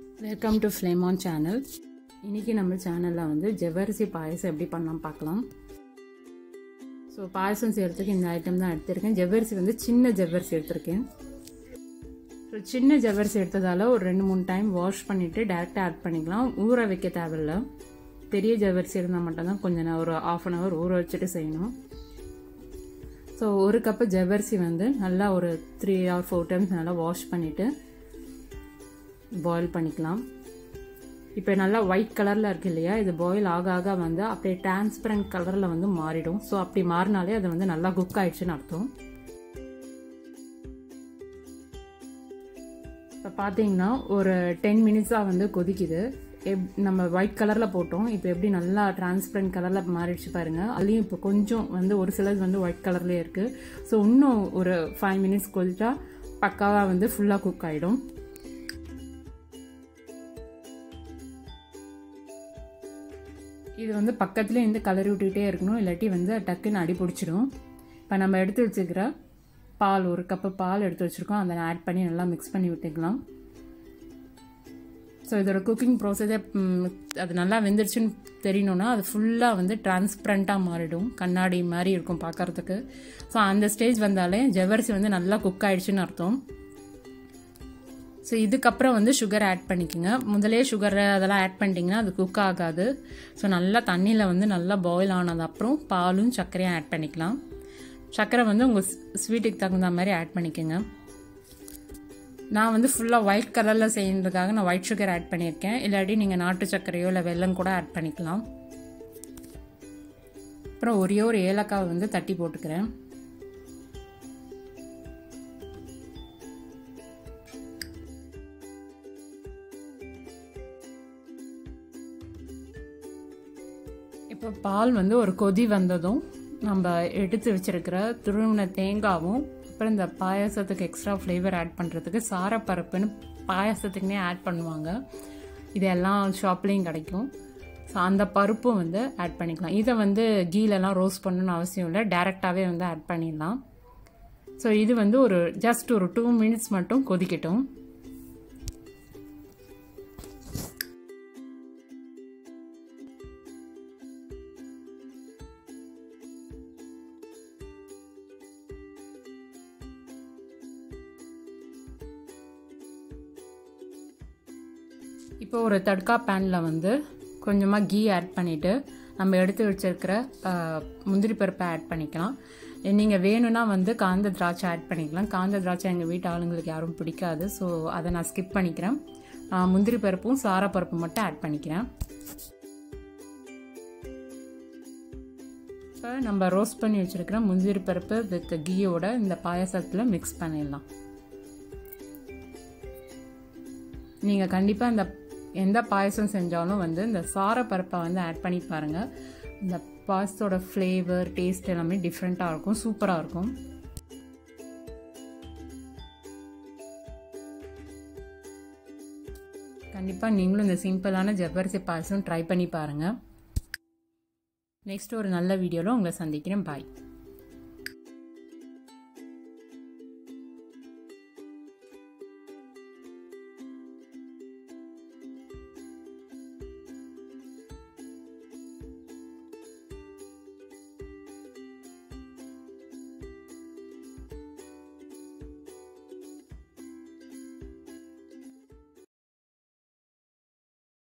welcome to ஃப்ளேமான் channel இன்றைக்கி நம்ம சேனலில் வந்து ஜவ்வரிசி பாயசம் எப்படி பண்ணலாம் பார்க்கலாம் ஸோ பாயசம் செய்கிறதுக்கு இந்த ஐட்டம் தான் எடுத்திருக்கேன் ஜவ்வரிசி வந்து சின்ன ஜவ்வரிசி எடுத்திருக்கேன் ஸோ சின்ன ஜவ்வரிசி எடுத்ததால் ஒரு ரெண்டு மூணு டைம் வாஷ் பண்ணிவிட்டு டேரெக்டாக ஆட் பண்ணிக்கலாம் ஊற வைக்க தேவையில்ல பெரிய ஜவ்வரிசி இருந்தால் மட்டும்தான் கொஞ்சம் நேரம் ஒரு ஆஃப் அன் ஹவர் ஊற வச்சுட்டு செய்யணும் ஸோ ஒரு கப்பு ஜவ்வரிசி வந்து நல்லா ஒரு த்ரீ ஆர் ஃபோர் டைம்ஸ் நல்லா வாஷ் பண்ணிவிட்டு பாயில் பண்ணிக்கலாம் இப்போ நல்லா ஒயிட் கலரில் இருக்கு இல்லையா இது பாயில் ஆக ஆக வந்து அப்படியே டிரான்ஸ்பரண்ட் கலரில் வந்து மாறிடும் ஸோ அப்படி மாறினாலே அது வந்து நல்லா குக் ஆயிடுச்சுன்னு அர்த்தம் இப்போ பார்த்தீங்கன்னா ஒரு டென் மினிட்ஸாக வந்து கொதிக்குது எப் நம்ம ஒயிட் கலரில் போட்டோம் இப்போ எப்படி நல்லா டிரான்ஸ்பரண்ட் கலரில் மாறிடுச்சு பாருங்கள் அதுலேயும் இப்போ கொஞ்சம் வந்து ஒரு சிலது வந்து ஒயிட் கலர்லேயே இருக்குது ஸோ இன்னும் ஒரு ஃபைவ் மினிட்ஸ் கொதிச்சா பக்காவாக வந்து ஃபுல்லாக குக் ஆகிடும் இது வந்து பக்கத்துலேயே இருந்து கலரி விட்டுக்கிட்டே இருக்கணும் இல்லாட்டி வந்து டக்குன்னு அடி பிடிச்சிடும் இப்போ நம்ம எடுத்து வச்சுக்கிற பால் ஒரு கப்பு பால் எடுத்து வச்சுருக்கோம் அதை ஆட் பண்ணி நல்லா மிக்ஸ் பண்ணி விட்டுக்கலாம் ஸோ இதோட குக்கிங் ப்ராசஸே அது நல்லா வெந்துருச்சுன்னு தெரியணுன்னா அது ஃபுல்லாக வந்து டிரான்ஸ்பரண்ட்டாக மாறிடும் கண்ணாடி மாதிரி இருக்கும் பார்க்குறதுக்கு ஸோ அந்த ஸ்டேஜ் வந்தாலே ஜவ்வரிசி வந்து நல்லா குக் ஆயிடுச்சுன்னு அர்த்தம் ஸோ இதுக்கப்புறம் வந்து சுகர் ஆட் பண்ணிக்கோங்க முதலே சுகர் அதெல்லாம் ஆட் பண்ணிட்டீங்கன்னா அது குக் ஆகாது ஸோ நல்லா தண்ணியில் வந்து நல்லா பாயில் ஆனது அப்புறம் பாலும் சர்க்கரையும் ஆட் பண்ணிக்கலாம் சர்க்கரை வந்து உங்கள் ஸ்வீட்டுக்கு தகுந்த மாதிரி ஆட் பண்ணிக்கோங்க நான் வந்து ஃபுல்லாக ஒயிட் கலரில் செய்யறதுக்காக நான் ஒயிட் சுகர் ஆட் பண்ணியிருக்கேன் இல்லாட்டி நீங்கள் நாட்டு சர்க்கரையோ இல்லை வெல்லம் கூட ஆட் பண்ணிக்கலாம் அப்புறம் ஒரே ஒரு ஏலக்காய் வந்து தட்டி போட்டுக்கிறேன் இப்போ பால் வந்து ஒரு கொதி வந்ததும் நம்ம எடுத்து வச்சிருக்கிற துருவின தேங்காவும் அப்புறம் இந்த பாயாசத்துக்கு எக்ஸ்ட்ரா ஃப்ளேவர் ஆட் பண்ணுறதுக்கு சாரப்பருப்புன்னு பாயாசத்துக்குனே ஆட் பண்ணுவாங்க இது எல்லா ஷாப்லேயும் கிடைக்கும் ஸோ அந்த பருப்பும் வந்து ஆட் பண்ணிக்கலாம் இதை வந்து கீலெல்லாம் ரோஸ்ட் பண்ணணும்னு அவசியம் இல்லை டேரெக்டாகவே வந்து ஆட் பண்ணிடலாம் ஸோ இது வந்து ஒரு ஜஸ்ட் ஒரு டூ மினிட்ஸ் மட்டும் கொதிக்கட்டும் இப்போ ஒரு தட்கா பேனில் வந்து கொஞ்சமாக கீ ஆட் பண்ணிவிட்டு நம்ம எடுத்து வச்சிருக்கிற முந்திரி பருப்பை ஆட் பண்ணிக்கலாம் நீங்கள் வேணும்னா வந்து காந்த திராட்சை ஆட் பண்ணிக்கலாம் காந்த திராட்சை எங்கள் வீட்டு ஆளுங்களுக்கு யாரும் பிடிக்காது ஸோ அதை நான் ஸ்கிப் பண்ணிக்கிறேன் முந்திரி பருப்பும் சாரப்பருப்பு மட்டும் ஆட் பண்ணிக்கிறேன் இப்போ நம்ம ரோஸ்ட் பண்ணி வச்சுருக்கிற முந்திரி பருப்பு வித் கீயோட இந்த பாயசத்தில் மிக்ஸ் பண்ணிடலாம் நீங்கள் கண்டிப்பாக இந்த எந்த பாயசம் செஞ்சாலும் வந்து இந்த சாரப்பருப்பை வந்து ஆட் பண்ணி பாருங்கள் இந்த பாயசத்தோட ஃப்ளேவர் டேஸ்ட் எல்லாமே டிஃப்ரெண்ட்டாக இருக்கும் சூப்பராக இருக்கும் கண்டிப்பாக நீங்களும் இந்த சிம்பிளான ஜவ்வரிசி பாயசம் ட்ரை பண்ணி பாருங்கள் நெக்ஸ்ட் ஒரு நல்ல வீடியோவில் உங்களை சந்திக்கிறேன் பாய்